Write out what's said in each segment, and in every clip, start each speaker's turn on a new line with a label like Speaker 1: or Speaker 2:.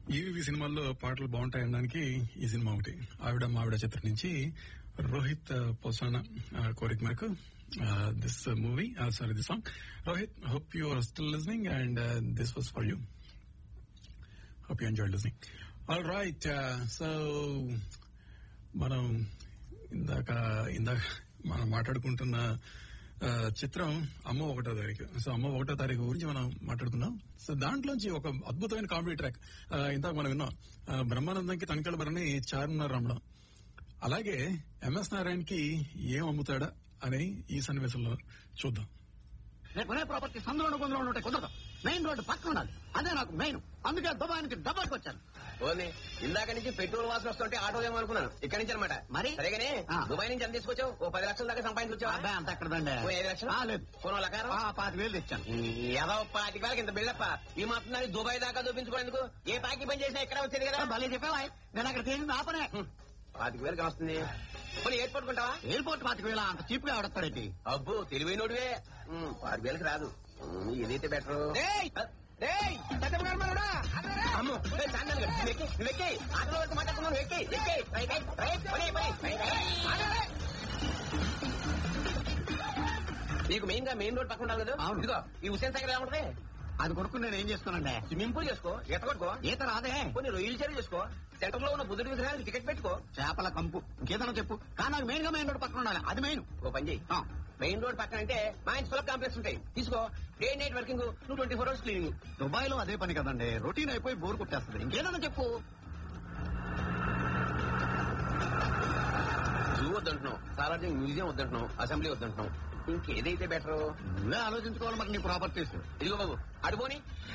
Speaker 1: ఈవీవి సినిమాల్లో పాటలు బాగుంటాయి అనడానికి ఈ సినిమా ఒకటి ఆవిడ మావిడ చిత్రం నుంచి రోహిత్ పోసాన కోరిక మేరకు this movie sorry the song Rohit hope you are still listening and this was for you hope you enjoy listening all right so మనం ఇందాక ఇందాక మనం మాట్లాడుకుంటున్న ఆ, చిత్రం అమ్మ ఒకటో తారీఖు సో అమ్మ ఒకటో తారీఖు గురించి మనం మాట్లాడుకుందాం సో దాంట్లోంచి ఒక అద్భుతమైన కామెడీ ట్రాక్ ఆ, ఇందాక మనం విన్నాం ఆ, బ్రహ్మానందంకి తనకల భరణి చార్మినార్ రమణం అలాగే ఎంఎస్ నారాయణకి ఏం అమ్ముతాడా అని ఈ సన్నివేశంలో చూద్దాం
Speaker 2: నేను కొనే ప్రాపర్టీ సందులో కొందులో ఉంటే కుదరదు మెయిన్ రోడ్డు పక్కన ఉండాలి అదే నాకు మెయిన్ అందుకే దుబాయ్ నుంచి డబ్బాకి వచ్చాను
Speaker 3: ఓన్లీ ఇందాక నుంచి పెట్రోల్ వాసన వస్తుంటే ఆటో ఏమో అనుకున్నాను ఇక్కడి నుంచి అనమాట
Speaker 2: మరి?
Speaker 3: సరేగానే
Speaker 2: ఆ.
Speaker 3: దుబాయ్ నుంచి ఎంత తీసుకొచ్చావు ఓ పది లక్షల దాకా సంపాదించొచ్చావా
Speaker 2: అబ్బాయి అంత ఎక్కడదండి
Speaker 3: ఓ ఐదు లక్షలు
Speaker 2: ఆ, లేదు
Speaker 3: కొనో లకారం
Speaker 2: ఆ, పాతి వేలు తెచ్చాను
Speaker 3: ఏదో పాతిక వేలకి ఇంత బిల్డప్ప ఈ మాత్రం దాన్ని దుబాయ్ దాకా చూపించుకోవడానికి ఏ పాకి పని చేసినా ఇక్కడ వచ్చేది కదా
Speaker 2: భలే చెప్పావా నేను అక్కడ చేసింది ఆ పనే
Speaker 3: హ్మ్. పాతిక వేలకి వస్తుంది పోనీ ఎయిర్పోర్ట్ కొంటావా
Speaker 2: ఎయిర్పోర్ట్ పాతిక వేల అంత చీప్ గా ఎవడతాడేంటి
Speaker 3: అబ్బో తెలివైనోడివే హ్మ్, పాతిక వేలకి రాదు హ్మ్, ఏదైతే బెటర్ అమ్మో ఏయ్, చాందన్ గారు, నువ్వు ఎక్కి, నువ్వు ఎక్కి. ఆటోలో వరకు మాట్లాడుతున్నావు, నువ్వు ఎక్కి, ఎక్కి. రైట్, రైట్, రైట్, పని, పని, రైట్, రైట్. ఆగండి. నీకు మెయిన్ గా మెయిన్ రోడ్ పక్కన ఉండాలి కదా
Speaker 2: అవును.
Speaker 3: ఇదిగో ఈ హుసేన్ సాగర్ ఎలా ఉంటది
Speaker 2: అది కొనుక్కుని నేను ఏం చేస్తున్నాండి
Speaker 3: స్విమ్మింగ్ పూల్ చేసుకో ఈత కొట్టుకో
Speaker 2: ఈత రాదే
Speaker 3: కొన్ని రొయ్యలు చెరువు చేసుకో సెంటర్ లో ఉన్న బుద్ధుడి విగ్రహానికి టికెట్ పెట్టుకో
Speaker 2: చేపల కంపు ఇంకేదన్నా చెప్పు కానీ నాకు మెయిన్ గా మెయిన్ రోడ్ పక్కన ఉండాలి అది మెయిన్
Speaker 3: ఓ పని చెయ్యి మెయిన్ రోడ్ పక్కన అంటే మా ఇంటి ఫుల్ కాంప్లెక్స్ ఉంటాయి తీసుకో డే నైట్ వర్కింగ్ నువ్వు twenty four hours cleaning
Speaker 2: Dubai లో అదే పని కదండి రొటీన్ అయిపోయి బోర్ కొట్టేస్తుంది ఇంకేదన్నా చెప్పు
Speaker 3: జూ వద్దంటున్నావు సాలార్జింగ్ మ్యూజియం వద్దంటున్నావు అసెంబ్లీ వద్దంటున్నావు ఇంకేదైతే బెటర్
Speaker 2: నువ్వే ఆలోచించుకోవాలి మరి నీ ప్రాపర్టీస్
Speaker 3: ఇదిగో బాబు అడుపోని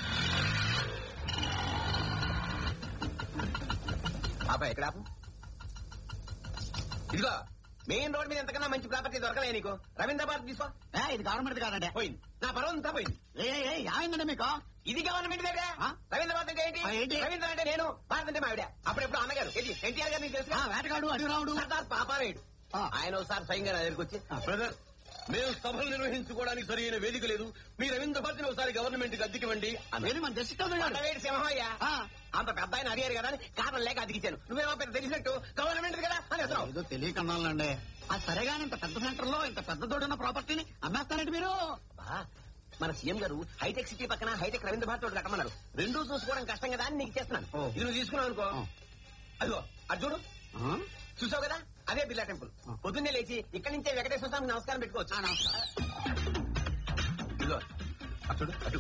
Speaker 3: ఆపా ఎక్కడ ఆపు ఇదిగో మెయిన్ రోడ్ మీద ఎంతకన్నా మంచి ప్రాపర్టీ దొరకలే నీకు రవీంద్ర భారత్ తీసుకో
Speaker 2: ఏ ఇది గవర్నమెంట్ కాదండి
Speaker 3: పోయింది నా పర్వం అంతా పోయింది
Speaker 2: ఏ ఏ, ఏ ఏమైందండి మీకు
Speaker 3: ఇది గవర్నమెంట్ దగ్గర
Speaker 2: ఆ?
Speaker 3: రవీంద్ర భారత్ అంటే ఏంటి
Speaker 2: ఆ, ఏంటి?
Speaker 3: రవీంద్ర అంటే నేను భారత్ అంటే మావిడ అప్పుడెప్పుడు అన్నగారు ఏంటి ఎన్టీఆర్ గారు నీకు తెలుసు
Speaker 2: ఆ, వేటగాడు అడిరావుడు
Speaker 3: సర్దార్ పాపారాయుడు
Speaker 2: ఆ.
Speaker 3: ఆయన ఒకసారి స్వయంగా నా దగ్గరికి వచ్చి
Speaker 4: బ్రదర్ మేము సభలు నిర్వహించుకోవడానికి సరైన వేదిక లేదు మీ రవీంద్ర భారతిని ఒకసారి గవర్నమెంట్ కి అద్దెకివ్వండి
Speaker 2: అదేది మన జస్టిస్ చౌదరి గారు
Speaker 3: అన్నవేడి సింహయ్య
Speaker 2: ఆ.
Speaker 3: అంత పెద్ద ఆయన అడిగారు కదా అని కారణం లేక అతికిచ్చాను నువ్వేమో పెద్ద తెలిసినట్టు గవర్నమెంట్ కదా అని అసలు
Speaker 2: ఏదో తెలియకన్నాలండి ఆ సరేగాని ఇంత పెద్ద సెంటర్ లో ఇంత పెద్ద తోడున్న ప్రాపర్టీని అమ్మేస్తారండి మీరు
Speaker 3: బా, మన సీఎం గారు హైటెక్ సిటీ పక్కన హైటెక్ రవీంద్ర భారత్ ఒకటి కట్టమన్నారు రెండూ చూసుకోవడం కష్టం కదా అని నీకు చేస్తున్నాను
Speaker 2: ఓ.
Speaker 3: ఇది నువ్వు తీసుకున్నావు అనుకో
Speaker 2: ఆ.
Speaker 3: అదిగో అది చూడు
Speaker 2: ఆ?
Speaker 3: చూసావు కదా అదే బిర్లా టెంపుల్
Speaker 2: ఆ.
Speaker 3: పొద్దున్నే లేచి ఇక్కడి నుంచే వెంకటేశ్వర స్వామికి నమస్కారం పెట్టుకోవచ్చు
Speaker 2: ఆ, నమస్కారం.
Speaker 3: ఇదిగో అటు చూడు అటు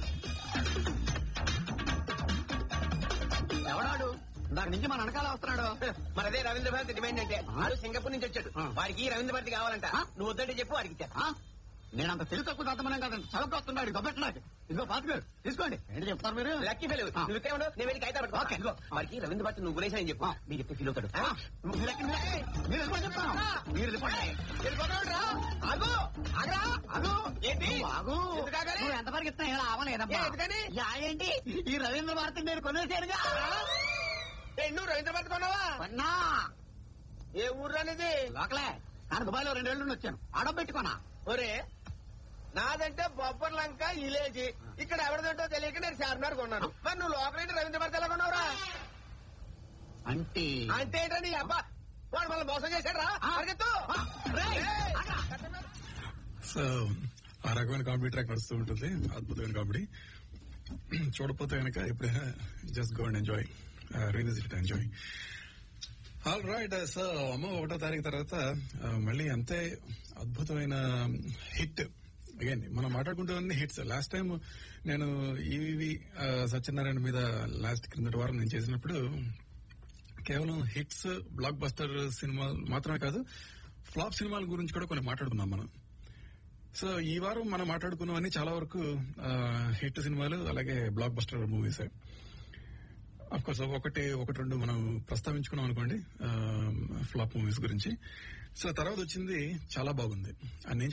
Speaker 2: ఎవడాడు దాని నుంచి మన వెనకాల వస్తున్నాడు
Speaker 3: మరి అదే రవీంద్ర భారతి డిమాండ్ అంటే
Speaker 2: ఆ.
Speaker 3: వాడు సింగపూర్ నుంచి వచ్చాడు
Speaker 2: ఆ.
Speaker 3: వాడికి రవీంద్ర భారతి కావాలంట
Speaker 2: ఆ.
Speaker 3: నువ్వు వద్దంటే చెప్పు వాడికి ఇచ్చాను
Speaker 2: ఆ? నేనంత తెలివి తక్కువ దాతమనం కాదండి చదువుకు వస్తున్నాడు గొప్పట్లాకి ఇదిగో పాతికేడు తీసుకోండి ఏంటి చెప్తారు మీరు
Speaker 3: లక్కీ ఫెయిల్
Speaker 2: ఆ.
Speaker 3: నువ్వు ఇక్కడే ఉండు నేను వెళ్ళి కాగితాలు పట్టుకో.
Speaker 2: ఓకే.
Speaker 3: ఇదిగో వాడికి రవీంద్ర భారతి నువ్వు గురేసానని చెప్పు
Speaker 2: ఆ.
Speaker 3: మీరు చెప్తే ఫీల్ అవుతాడు
Speaker 2: ఆ, మీరు ఎక్కడ- మీరు ఎక్కడ- మీరు వెళ్ళిపోండి చెప్తాను మీరు వెళ్ళిపోండి
Speaker 3: వెళ్ళిపోతాడురా. ఆగు ఆగరా
Speaker 2: ఆగు
Speaker 3: ఏంటి
Speaker 2: నువ్వు ఆగు
Speaker 3: ఎందుకు ఆగాలి?
Speaker 2: నువ్వు ఎంత వరకు ఇస్తున్నా ఇలా అవలేదమ్మా
Speaker 3: ఏ, ఎందుకని?
Speaker 2: యా, ఏంటి ఈ రవీంద్ర భారతి నేను కొనేసాడుగా
Speaker 3: ఏ, నువ్వు రవీంద్ర భారతి కొన్నావా
Speaker 2: కొన్నా
Speaker 3: ఏ ఊరు అనేది
Speaker 2: లోకలే కానీ దుబాయ్ లో రెండేళ్ల నుండి వచ్చాను అడవ పెట్టుకున్నా
Speaker 3: ఒరే నాదంటే బొబ్బర్ లంక ఇలేజీ ఇక్కడ ఎవరిదంటో తెలియక నేను చార్మినార్ కొన్నాను మరి నువ్వు లోకల్ రవీంద్ర భారతి ఎలా కొన్నావురా
Speaker 2: అంటే
Speaker 3: అంటే ఏంటని అబ్బా వాడు మళ్ళీ మోసం చేశాడు రా
Speaker 2: ఆ.
Speaker 3: పరిగెత్తు.
Speaker 2: ఆ, రేయ్,
Speaker 3: ఏయ్.
Speaker 2: ఆగ్రా.
Speaker 1: సో ఆ రకమైన కామెడీ ట్రాక్ నడుస్తూ ఉంటుంది అద్భుతమైన కామెడీ చూడపోతే కనుక ఎప్పుడైనా just go and enjoy revisit enjoy all right so అమ్మ ఒకటో తారీఖు తర్వాత ఆ, మళ్ళీ అంతే అద్భుతమైన హిట్ అగైన్ మనం మాట్లాడుకుంటున్న హిట్స్ లాస్ట్ టైం నేను ఈవి సత్యనారాయణ మీద లాస్ట్ క్రిందటి వారం నేను చేసినప్పుడు కేవలం హిట్స్ బ్లాక్ బస్టర్ సినిమా మాత్రమే కాదు ఫ్లాప్ సినిమాల గురించి కూడా కొన్ని మాట్లాడుకున్నాం మనం సో ఈ వారం మనం మాట్లాడుకున్నవన్నీ చాలా వరకు ఆ, హిట్ సినిమాలు అలాగే blockbuster movies of course ఒకటి ఒకటి రెండు మనం ప్రస్తావించుకున్నాం అనుకోండి ఫ్లాప్ మూవీస్ గురించి సో తర్వాత వచ్చింది చాలా బాగుంది అని నేను